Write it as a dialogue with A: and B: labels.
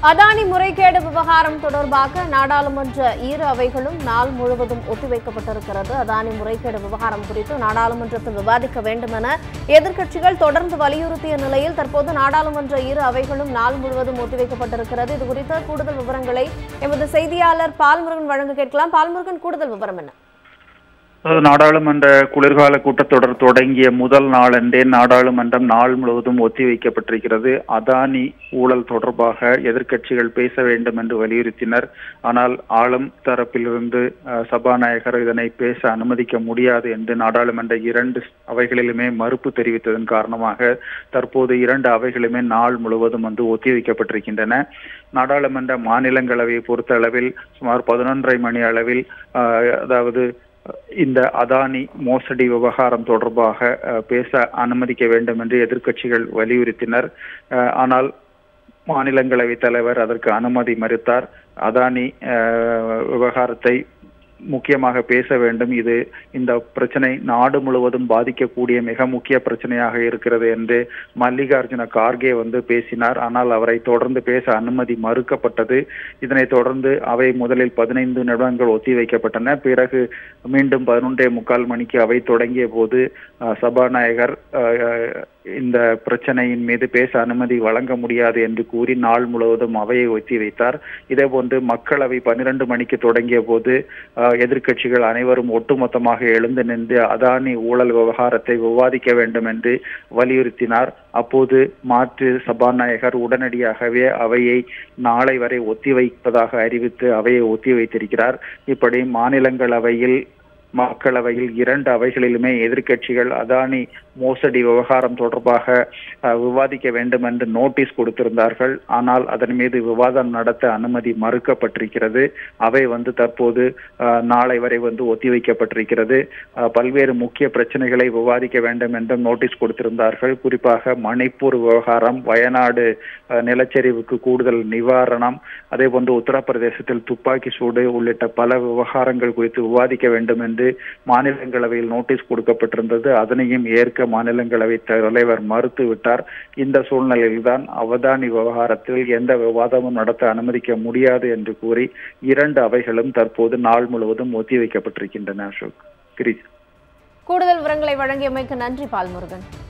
A: அதானி முறைகேடு விவகாரம் தொடர்பாக நாடாளுமன்ற இரு அவைகளும் நாள் முழுவதும் ஒத்திவைக்கப்பட்டிருக்கிறது அதானி முறைகேடு விவகாரம் குறித்து நாடாளுமன்றத்தில் விவாதிக்க வேண்டும் என எதிர்க்கட்சிகள் தொடர்ந்து வலியுறுத்திய நிலையில் தற்போது நாடாளுமன்ற இரு அவைகளும் நாள் முழுவதும் ஒத்திவைக்கப்பட்டிருக்கிறது இது குறித்த கூடுதல் விவரங்களை எமது செய்தியாளர் பால்முருகன் வழங்க கேட்கலாம் பால்முருகன் கூடுதல் விவரம் என்ன
B: அதாவது நாடாளுமன்ற குளிர்கால கூட்டத்தொடர் தொடங்கிய முதல் நாளன்றே நாடாளுமன்றம் நாள் முழுவதும் ஒத்திவைக்கப்பட்டிருக்கிறது அதானி ஊழல் தொடர்பாக எதிர்க்கட்சிகள் பேச வேண்டும் என்று வலியுறுத்தினர் ஆனால் ஆளும் தரப்பிலிருந்து அஹ், சபாநாயகர் இதனை பேச அனுமதிக்க முடியாது என்று நாடாளுமன்ற இரண்டு அவைகளிலுமே மறுப்பு தெரிவித்ததன் காரணமாக தற்போது இரண்டு அவைகளுமே நாள் முழுவதும் வந்து ஒத்திவைக்கப்பட்டிருக்கின்றன நாடாளுமன்ற மாநிலங்களவையை பொறுத்த அளவில் சுமார் பதினொன்றரை மணி அளவில் அஹ், அதாவது இந்த அதானி மோசடி விவகாரம் தொடர்பாக அஹ், பேச அனுமதிக்க வேண்டும் என்று எதிர்க்கட்சிகள் வலியுறுத்தினர் அஹ், ஆனால் மாநிலங்களவை தலைவர் அதற்கு அனுமதி மறுத்தார் அதானி அஹ், விவகாரத்தை முக்கியமாக பேச வேண்டும் இது இந்த பிரச்சனை நாடு முழுவதும் பாதிக்கக்கூடிய மிக முக்கிய பிரச்சனையாக இருக்கிறது என்று மல்லிகார்ஜுன கார்கே வந்து பேசினார் ஆனால் அவரை தொடர்ந்து பேச அனுமதி மறுக்கப்பட்டது இதனைத் தொடர்ந்து அவை முதலில் பதினைந்து நிமிடங்கள் ஒத்திவைக்கப்பட்டன பிறகு மீண்டும் பதினொன்றே முக்கால் மணிக்கு அவை தொடங்கிய போது அஹ், சபாநாயகர் அஹ், இந்த பிரச்சனையின் மீது பேச அனுமதி வழங்க முடியாது என்று கூறி நாள் முழுவதும் அவையை ஒத்திவைத்தார் இதேபோன்று மக்களவை பன்னிரண்டு மணிக்கு தொடங்கிய போது அஹ், எதிர்க்கட்சிகள் அனைவரும் ஒட்டுமொத்தமாக எழுந்து நின்று அதானி ஊழல் விவகாரத்தை விவாதிக்க வேண்டும் என்று வலியுறுத்தினார் அப்போது மாற்று சபாநாயகர் உடனடியாகவே அவையை நாளை வரை ஒத்திவைப்பதாக அறிவித்து அவையை ஒத்திவைத்திருக்கிறார் இப்படி மாநிலங்களவையில் மக்களவையில் இரண்டு அவைகளிலுமே எதிர்க்கட்சிகள் அதானி மோசடி விவகாரம் தொடர்பாக அஹ், விவாதிக்க வேண்டும் என்று நோட்டீஸ் கொடுத்திருந்தார்கள் ஆனால் அதன் மீது விவாதம் நடத்த அனுமதி மறுக்கப்பட்டிருக்கிறது அவை வந்து தற்போது அஹ், நாளை வரை வந்து ஒத்திவைக்கப்பட்டிருக்கிறது அஹ், பல்வேறு முக்கிய பிரச்சனைகளை விவாதிக்க வேண்டும் என்றும் நோட்டீஸ் கொடுத்திருந்தார்கள் குறிப்பாக மணிப்பூர் விவகாரம் வயநாடு அஹ், நிலச்சரிவுக்கு கூடுதல் நிவாரணம் அதே போன்று உத்தரப்பிரதேசத்தில் துப்பாக்கி சூடு உள்ளிட்ட பல விவகாரங்கள் குறித்து விவாதிக்க வேண்டும் என்று மாநிலங்களவையில் நோட்டீஸ் கொடுக்கப்பட்டிருந்தது அதனையும் ஏற்க மாநிலங்களவை தலைவர் மறுத்து விட்டார் இந்த சூழ்நிலையில்தான் அவதானி விவகாரத்தில் எந்த விவாதமும் நடத்த அனுமதிக்க முடியாது என்று கூறி இரண்டு அவைகளும் தற்போது நாள் முழுவதும் ஒத்திவைக்கப்பட்டிருக்கின்றன அசோக் கிரீஷ்
A: கூடுதல் விவரங்களை வழங்கியமைக்கு நன்றி பால்முருகன்